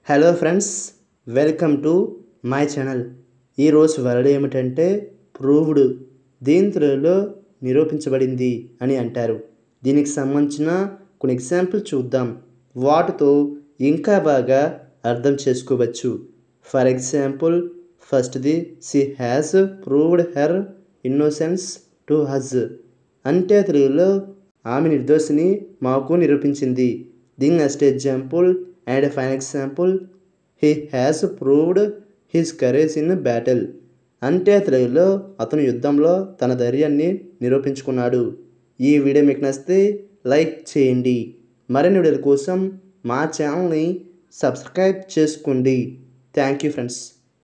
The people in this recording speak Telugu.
hello friends welcome to my channel ఈరోజు వర్డ్ ఏమిటంటే ప్రూవ్డ్ దీని తెలుగులో నిరూపించబడింది అని అంటారు దీనికి సంబంధించిన కొన్ని ఎగ్జాంపుల్ చూద్దాం వాటితో ఇంకా బాగా అర్థం చేసుకోవచ్చు ఫర్ ఎగ్జాంపుల్ ఫస్ట్ది she has proved her innocence to us అంటే తెలుగులో ఆమె నిర్దోషిని మాకు నిరూపించింది దీని next example and fine example he has proved his courage in battle అంటే తెలుగులో అతను యుద్ధంలో తన ధైర్యాన్ని నిరూపించుకున్నాడు ఈ వీడియో మీకు నచ్చితే లైక్ చేయండి మరిన్ని వీడియోల కోసం మా ఛానల్ని సబ్స్క్రైబ్ చేసుకోండి థ్యాంక్ యూ ఫ్రెండ్స్